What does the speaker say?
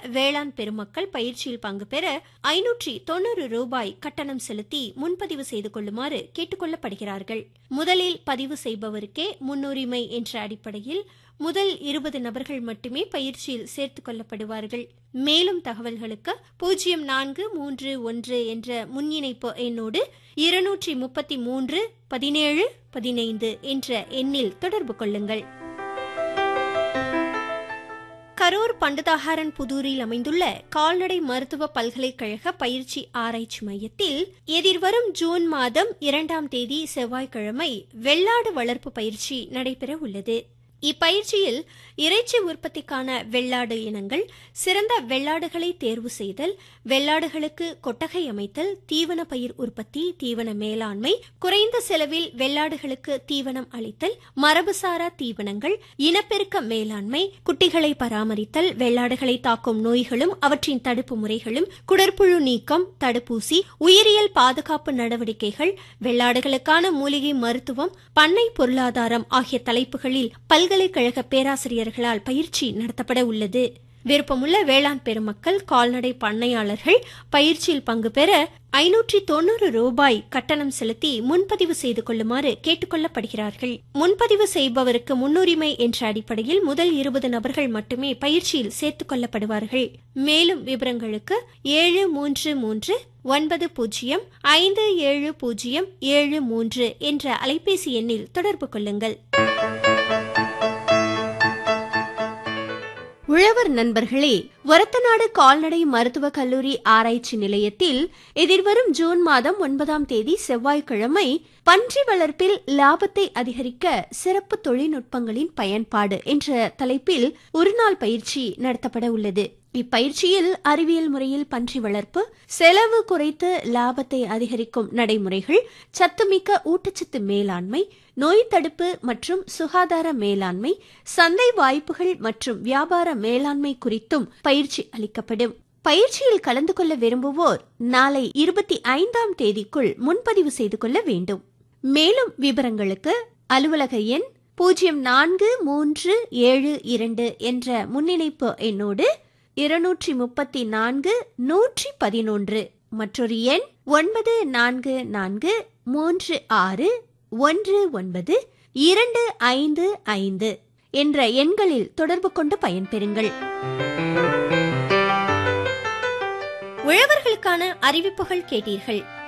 வேளாண் பெருமக்கள் பயிற்சியில் பங்கு பெற ஐநூற்றி தொண்ணூறு ரூபாய் கட்டணம் செலுத்தி முன்பதிவு செய்து கொள்ளுமாறு கேட்டுக்கொள்ளப்படுகிறார்கள் முதலில் பதிவு செய்பவருக்கே முன்னுரிமை என்ற அடிப்படையில் முதல் இருபது நபர்கள் மட்டுமே பயிற்சியில் சேர்த்துக் கொள்ளப்படுவார்கள் மேலும் தகவல்களுக்கு பூஜ்ஜியம் நான்கு மூன்று ஒன்று என்ற முன்இணைப்பு எண்ணோடு இருநூற்றி முப்பத்தி மூன்று பதினேழு பதினைந்து என்ற எண்ணில் தொடர்பு கொள்ளுங்கள் கரூர் பண்டதாகாரன் புதூரில் அமைந்துள்ள கால்நடை மருத்துவ பல்கலைக்கழக பயிற்சி ஆராய்ச்சி மையத்தில் எதிர்வரும் ஜூன் மாதம் இரண்டாம் தேதி செவ்வாய்க்கிழமை வெள்ளாடு வளர்ப்பு பயிற்சி நடைபெற உள்ளது இப்பயிற்சியில் இறைச்சி உற்பத்திக்கான வெள்ளாடு இனங்கள் சிறந்த வெள்ளாடுகளை தேர்வு செய்தல் வெள்ளாடுகளுக்கு கொட்டகை அமைத்தல் தீவன பயிர் உற்பத்தி தீவன மேலாண்மை குறைந்த செலவில் வெள்ளாடுகளுக்கு தீவனம் அளித்தல் மரபுசாரா தீவனங்கள் இனப்பெருக்க மேலாண்மை குட்டிகளை பராமரித்தல் வெள்ளாடுகளை தாக்கும் நோய்களும் அவற்றின் தடுப்பு முறைகளும் குடற்புழு நீக்கம் தடுப்பூசி உயிரியல் பாதுகாப்பு நடவடிக்கைகள் வெள்ளாடுகளுக்கான மூலிகை மருத்துவம் பண்ணை பொருளாதாரம் ஆகிய தலைப்புகளில் பல்கலைக்கழக பேராசிரியர்களால் பயிற்சி நடத்தப்பட உள்ளது விருப்பமுள்ள வேளாண் பெருமக்கள் கால்நடை பண்ணையாளர்கள் பயிற்சியில் பங்கு பெற ஐநூற்றி தொண்ணூறு ரூபாய் கட்டணம் செலுத்தி முன்பதிவு செய்து கொள்ளுமாறு கேட்டுக்கொள்ளப்படுகிறார்கள் முன்பதிவு செய்பவருக்கு முன்னுரிமை என்ற அடிப்படையில் முதல் இருபது நபர்கள் மட்டுமே பயிற்சியில் சேர்த்துக் கொள்ளப்படுவார்கள் மேலும் விவரங்களுக்கு ஏழு மூன்று மூன்று ஒன்பது பூஜ்ஜியம் ஐந்து ஏழு பூஜ்ஜியம் ஏழு மூன்று என்ற அலைபேசி எண்ணில் தொடர்பு கொள்ளுங்கள் உழவர் நண்பர்களே ஒரத்தநாடு கால்நடை மருத்துவக் கல்லூரி ஆராய்ச்சி நிலையத்தில் எதிர்வரும் ஜூன் மாதம் ஒன்பதாம் தேதி செவ்வாய்க்கிழமை பன்றி வளர்ப்பில் லாபத்தை அதிகரிக்க சிறப்பு தொழில்நுட்பங்களின் பயன்பாடு என்ற தலைப்பில் ஒருநாள் பயிற்சி நடத்தப்பட உள்ளது இப்பயிற்சியில் அறிவியல் முறையில் பன்றி வளர்ப்பு செலவு குறைத்து லாபத்தை அதிகரிக்கும் நடைமுறைகள் சத்துமிக்க ஊட்டச்சத்து மேலாண்மை நோய் தடுப்பு மற்றும் சுகாதார மேலாண்மை சந்தை வாய்ப்புகள் மற்றும் வியாபார மேலாண்மை குறித்தும் பயிற்சி அளிக்கப்படும் பயிற்சியில் கலந்து கொள்ள விரும்புவோர் நாளை இருபத்தி ஐந்தாம் தேதிக்குள் முன்பதிவு செய்து கொள்ள வேண்டும் மேலும் விவரங்களுக்கு அலுவலக எண் பூஜ்ஜியம் நான்கு மூன்று ஏழு இரண்டு என்ற முன்னிணைப்பு எண்ணோடு இருநூற்றி முப்பத்தி நான்கு நூற்றி பதினொன்று மற்றொரு எண் ஒன்பது நான்கு நான்கு மூன்று ஆறு ஒன்று ஒன்பது இரண்டு ஐந்து ஐந்து என்ற எண்களில் தொடர்பு கொண்டு பயன்பெறுங்கள் உழவர்களுக்கான அறிவிப்புகள் கேட்டீர்கள்